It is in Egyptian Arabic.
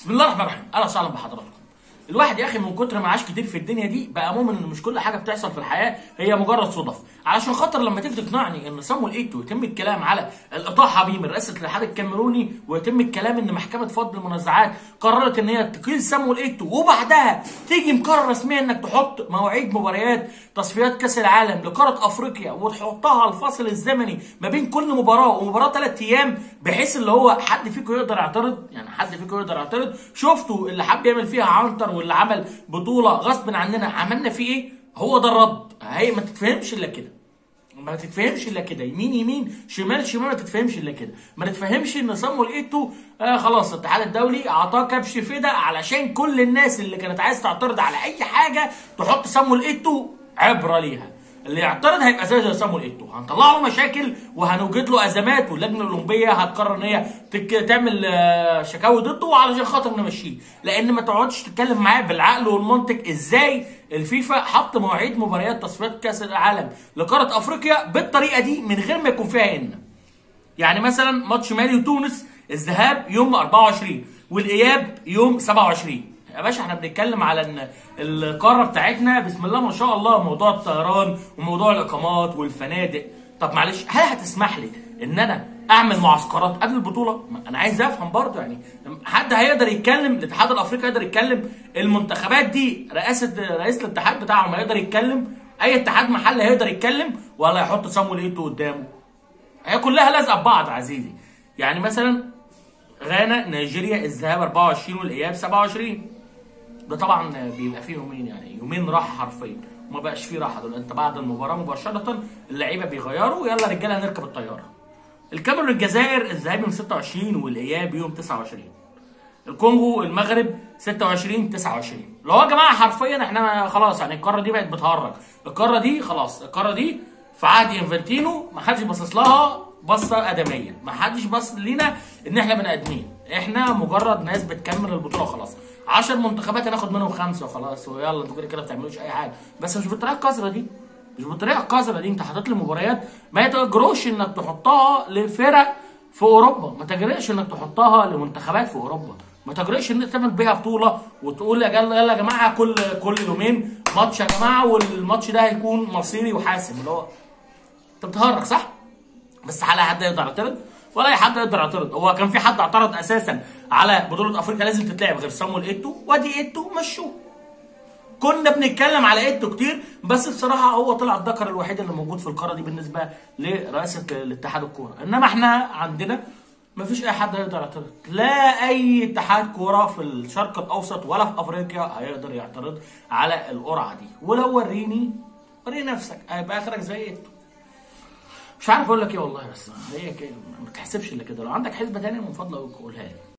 بسم الله الرحمن الرحيم اهلا وسهلا بحضراتكم الواحد يا اخي من كتر ما عاش كتير في الدنيا دي بقى مؤمن ان مش كل حاجه بتحصل في الحياه هي مجرد صدف علشان خاطر لما تيجي تقنعني ان صامويل ايتو يتم الكلام على الاطاحه بيه من رئاسه الاتحاد الكاميروني ويتم الكلام ان محكمه فض المنازعات قررت ان هي تقيل صامويل ايتو وبعدها تيجي مقرر رسميا انك تحط مواعيد مباريات تصفيات كاس العالم لقاره افريقيا وتحطها الفاصل الزمني ما بين كل مباراه ومباراه ثلاث ايام بحيث اللي هو حد فيكم يقدر يعترض يعني حد فيكم يقدر يعترض شفتوا اللي حب يعمل فيها عنتر واللي عمل بطوله غصب عننا عملنا فيه ايه هو ده الرد هي ما تتفهمش الا كده ما تتفهمش الا كده يمين يمين شمال شمال ما تتفهمش الا كده ما تتفهمش ان صامويل ايتو آه خلاص الاتحاد الدولي اعطاه كبش فدا علشان كل الناس اللي كانت عايز تعترض على اي حاجه تحط صامويل ايتو عبره ليها اللي يعترض هيبقى زي زي صامويل ايتو هنطلع له مشاكل وهنوجد له ازمات واللجنه الاولمبيه هتقرر ان هي تك... تعمل آه، شكاوي ضده علشان خاطر نمشيه لان ما تقعدش تتكلم معاه بالعقل والمنطق ازاي الفيفا حط مواعيد مباريات تصفيات كاس العالم لقاره افريقيا بالطريقه دي من غير ما يكون فيها ان يعني مثلا ماتش مالي وتونس الذهاب يوم 24 والاياب يوم 27 يا باشا احنا بنتكلم على ان القاره بتاعتنا بسم الله ما شاء الله موضوع الطيران وموضوع الاقامات والفنادق طب معلش هل هتسمح لي ان انا اعمل معسكرات قبل البطوله ما انا عايز افهم برضه يعني حد هيقدر يتكلم الاتحاد الافريقي هيقدر يتكلم المنتخبات دي رئاسه رئيس الاتحاد بتاعهم هيقدر يتكلم اي اتحاد محلي هيقدر يتكلم ولا يحط صامويل ايتو قدامه هي كلها لازقه ببعض عزيزي يعني مثلا غانا نيجيريا الذهاب 24 والاياب 27 ده طبعا بيبقى فيه يومين يعني يومين راحه حرفيا وما بقاش فيه راحه دول انت بعد المباراه مباشره اللعيبه بيغيروا يلا رجاله هنركب الطياره الكاميرون الجزائر الذهاب يوم 26 والاياب يوم 29 الكونغو المغرب 26 29 اللي هو يا جماعه حرفيا احنا خلاص يعني القاره دي بقت بتهرج القاره دي خلاص القاره دي في عهد انفانتينو ما حدش باصص لها بصه ادميه ما حدش باص لينا ان احنا بني ادمين احنا مجرد ناس بتكمل البطوله خلاص 10 منتخبات هناخد منهم خمسه وخلاص ويلا انتوا كده كده ما بتعملوش اي حاجه بس مش بالطريقه القذره دي مش بالطريقه القذره دي انت حاطط لي مباريات ما يتجرؤش انك تحطها لفرق في اوروبا ما تجرئش انك تحطها لمنتخبات في اوروبا ما تجرئش ان انت تعمل بيها بطوله وتقول يا يلا يلا يا جماعه كل كل يومين ماتش يا جماعه والماتش ده هيكون مصيري وحاسم اللي هو انت بتهرج صح؟ بس على حد يقدر يعترض ولا اي حد يقدر يعترض هو كان في حد اعترض اساسا على بطوله افريقيا لازم تتلعب غير صامويل ايتو وادي ايتو مشوه كنا بنتكلم على ايتو كتير بس بصراحه هو طلع الذكر الوحيد اللي موجود في القاره دي بالنسبه لرئاسه الاتحاد الكوره انما احنا عندنا ما فيش اي حد هيقدر يعترض لا اي اتحاد كوره في الشرق الاوسط ولا في افريقيا هيقدر يعترض على القرعه دي ولو وريني وريني نفسك هيبقى اخرك زي ايتو مش عارف اقول لك ايه والله بس هي كده ما تحسبش الا كده لو عندك حسبه تانية من فضلك قولها لي